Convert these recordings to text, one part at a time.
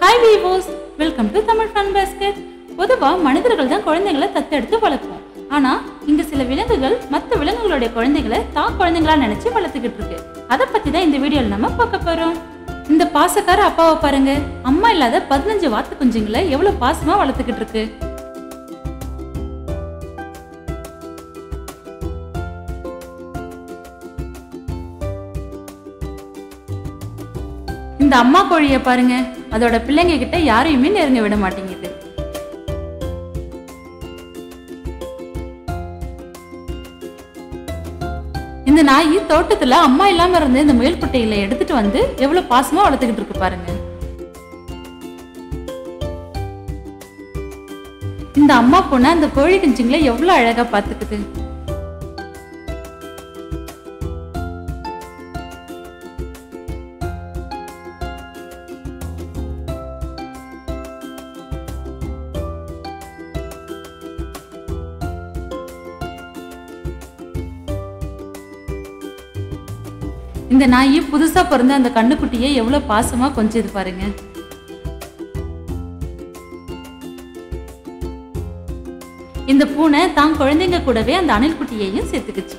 hi viewers welcome to Tamil fun basket பொதுவாக மனிதர்கள் தான் குழந்தைங்களை தத்தெடுத்து வளர்ப்போம் ஆனால் இங்கே சில விலங்குகள் மற்ற விலங்குகளுடைய குழந்தைகளை தான் குழந்தைங்களா நினச்சி வளர்த்துக்கிட்டு இருக்கு அதை பற்றி தான் இந்த வீடியோவில் நம்ம பார்க்க போகிறோம் இந்த பாசக்கார அப்பாவை பாருங்க அம்மா இல்லாத பதினஞ்சு வாத்து குஞ்சுங்களை எவ்வளோ பாசமாக வளர்த்துக்கிட்டு இருக்கு இந்த அம்மா கோழியை பாருங்க அதோட பிள்ளைங்க கிட்ட யாரையுமே நெருங்க விட மாட்டேங்குது இந்த நாய் தோட்டத்துல அம்மா இல்லாம இருந்த இந்த முயல் குட்டையில எடுத்துட்டு வந்து எவ்வளவு பாசமா வளர்த்துக்கிட்டு இருக்கு பாருங்க இந்த அம்மா பொண்ணு அந்த கோழி குஞ்சுங்களை எவ்வளவு அழகா பாத்துக்குது இந்த நாய் புதுசா பிறந்த அந்த கண்ணுக்குட்டியை எவ்வளவு பாசமா கொஞ்சது பாருங்க இந்த பூனை தான் குழந்தைங்க கூடவே அந்த அணில் குட்டியையும் சேர்த்துக்குச்சு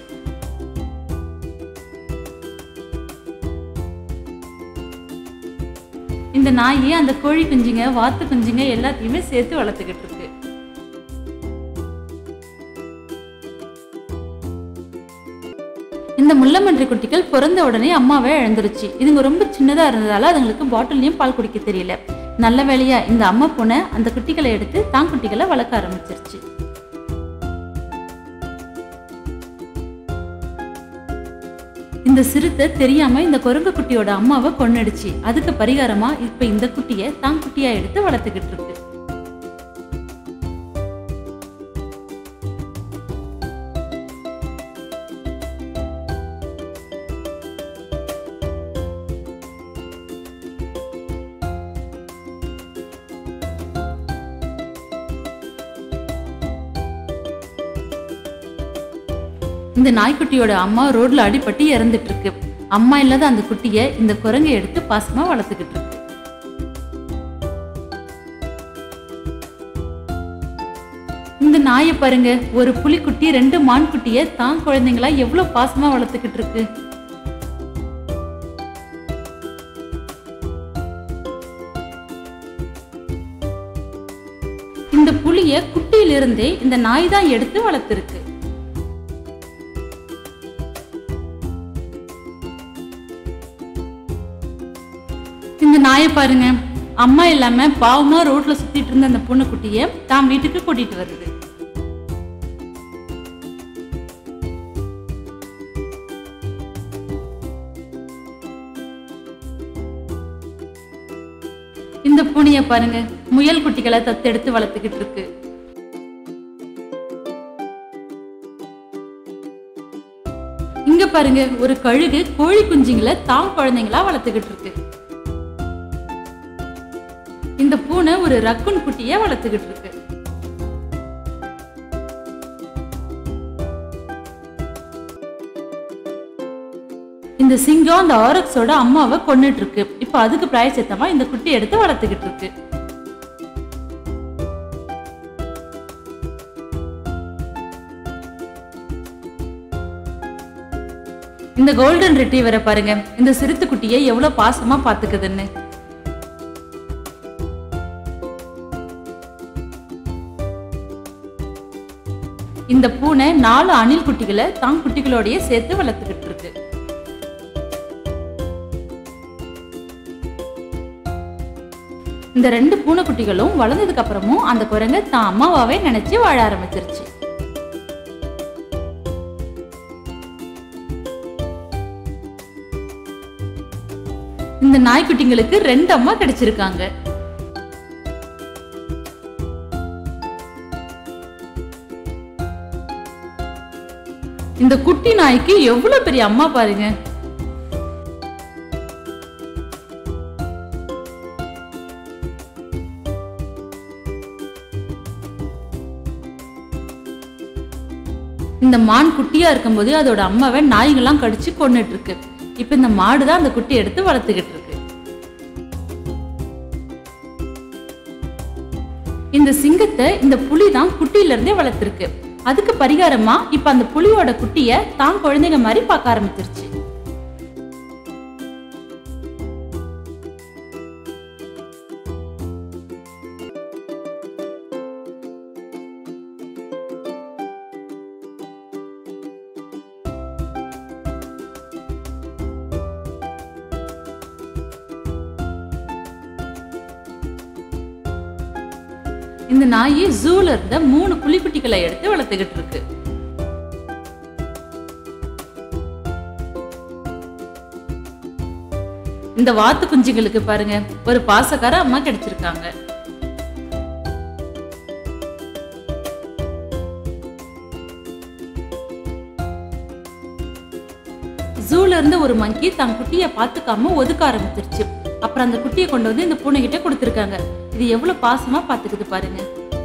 இந்த நாய் அந்த கோழி குஞ்சுங்க வாத்து குஞ்சுங்க எல்லாத்தையுமே சேர்த்து வளர்த்துக்கிட்டு இருக்கு இந்த முள்ளமன்றி குட்டிகள் பிறந்த உடனே அம்மாவே இழந்துருச்சு இதுங்க ரொம்ப சின்னதா இருந்ததால அதுங்களுக்கு பாட்டிலையும் பால் குடிக்க தெரியல நல்ல வேளையா இந்த அம்மா பூனை அந்த குட்டிகளை எடுத்து தான் குட்டிகளை வளர்க்க ஆரம்பிச்சிருச்சு இந்த சிறுத்தை தெரியாம இந்த குரங்கு குட்டியோட அம்மாவை கொன்னுடுச்சு அதுக்கு பரிகாரமா இப்ப இந்த குட்டியை தான் குட்டியா எடுத்து வளர்த்துக்கிட்டு இருக்கு இந்த நாய்க்குட்டியோட அம்மா ரோட்ல அடிபட்டு இறந்துட்டு இருக்கு அம்மா இல்லாத அந்த குட்டியை இந்த குரங்கை எடுத்து பாசமா வளர்த்துக்கிட்டு இருக்கு இந்த நாயை பாருங்க ஒரு புலிக்குட்டி ரெண்டு மான் குட்டியை தான் குழந்தைங்களா எவ்வளவு பாசமா வளர்த்துக்கிட்டு இருக்கு இந்த புலிய குட்டியிலிருந்தே இந்த நாய் தான் எடுத்து வளர்த்துருக்கு இந்த நாயை பாருங்க அம்மா இல்லாம பாவமா ரோட்ல சுத்திட்டு இருந்த அந்த பூனைக்குட்டிய தான் வீட்டுக்கு கூட்டிட்டு வருது இந்த பூனைய பாருங்க முயல் குட்டிகளை தத்தெடுத்து வளர்த்துக்கிட்டு இருக்கு இங்க பாருங்க ஒரு கழுகு கோழி குஞ்சுங்களை தான் குழந்தைங்களா வளர்த்துக்கிட்டு இருக்கு இந்த பூனை ஒரு ரக்குன் குட்டிய வளர்த்துக்கிட்டு இருக்கு இந்த சிங்கம் அந்த ஆரக்ஸோட அம்மாவை கொன்னுட்டு இருக்கு இப்ப அதுக்கு பிராயச்சித்தமா இந்த குட்டி எடுத்து வளர்த்துக்கிட்டு இருக்கு இந்த கோல்டன் ரிட்ரீவரை பாருங்க இந்த சிறுத்தை குட்டியை எவ்வளவு பாசமா பாத்துக்குதுன்னு இந்த பூனை நாலு அணில் குட்டிகளை தான் குட்டிகளோடயே சேர்த்து வளர்த்துக்கிட்டு இருக்கு இந்த ரெண்டு பூனைக்குட்டிகளும் வளர்ந்ததுக்கு அப்புறமும் அந்த குரங்கு தான் அம்மாவாவே நினைச்சு வாழ ஆரம்பிச்சிருச்சு இந்த நாய்க்குட்டிங்களுக்கு ரெண்டு அம்மா கிடைச்சிருக்காங்க இந்த குட்டி நாய்க்கு எவ்வளவு பெரிய அம்மா பாருங்க இந்த மான் குட்டியா இருக்கும்போது அதோட அம்மாவை நாய்கள்லாம் கடிச்சு கொன்னுட்டு இருக்கு இப்ப இந்த மாடு தான் அந்த குட்டி எடுத்து வளர்த்துக்கிட்டு இருக்கு இந்த சிங்கத்தை இந்த புலி தான் குட்டியில இருந்தே வளர்த்துருக்கு அதுக்கு பரிகாரமா இப்ப அந்த புலியோட குட்டிய தான் குழந்தைங்க மாதிரி பார்க்க ஆரம்பிச்சிருச்சு இந்த நாய் ஜூல இருந்த மூணு புலிக்குட்டிகளை எடுத்து வளர்த்துக்கிட்டு இருக்கு இந்த வாத்து குஞ்சுகளுக்கு பாருங்க ஒரு பாசக்கார அம்மா கிடைச்சிருக்காங்க ஜூல இருந்து ஒரு மங்கி தன் குட்டியை பார்த்துக்காம ஒதுக்க ஆரம்பிச்சிருச்சு அப்புறம் அந்த குட்டியை கொண்டு வந்து இந்த பூனை கிட்ட கொடுத்துருக்காங்க இது எவ்வளவு பாசமா பாத்துக்குது பாருங்க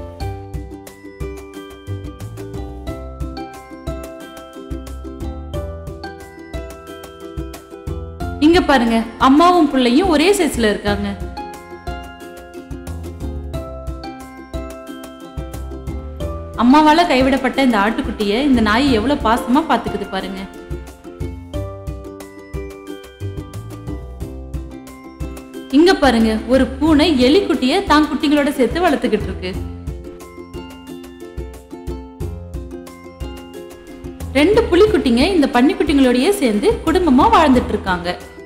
இங்க பாருங்க அம்மாவும் பிள்ளையும் ஒரே சைஸ்ல இருக்காங்க அம்மாவால கைவிடப்பட்ட இந்த ஆட்டுக்குட்டிய இந்த நாய் எவ்வளவு பாசமா பாத்துக்குது பாருங்க இங்க பாருங்க ஒரு பூனை எலிக்குட்டிய தான் குட்டிகளோட சேர்த்து வளர்த்துக்கிட்டு இருக்கு ரெண்டு புலிக்குட்டிங்க இந்த பன்னிக்குட்டிங்களோடயே சேர்ந்து குடும்பமா வாழ்ந்துட்டு இருக்காங்க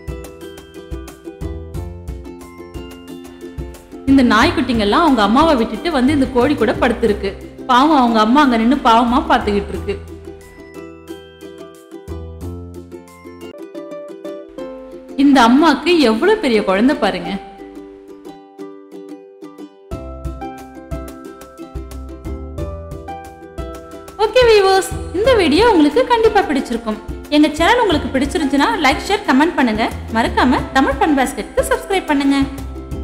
இந்த நாய்க்குட்டிங்கெல்லாம் அவங்க அம்மாவை விட்டுட்டு வந்து இந்த கோழி கூட படுத்திருக்கு பாவம் அவங்க அம்மா அங்க நின்னு பாவமா பாத்துக்கிட்டு இருக்கு இந்த அம்மாக்கு எவ்வளவு பெரிய குழந்தை பாருங்க ஓகே வீவர்ஸ் இந்த வீடியோ உங்களுக்கு கண்டிப்பா பிடிச்சிருக்கும் எங்க சேனல் உங்களுக்கு பிடிச்சிருந்துச்சுன்னா லைக் ஷேர் கமெண்ட் பண்ணுங்க மறக்காம தமிழ் ஃபன் பாஸ்கெட்க்கு சப்ஸ்கிரைப் பண்ணுங்க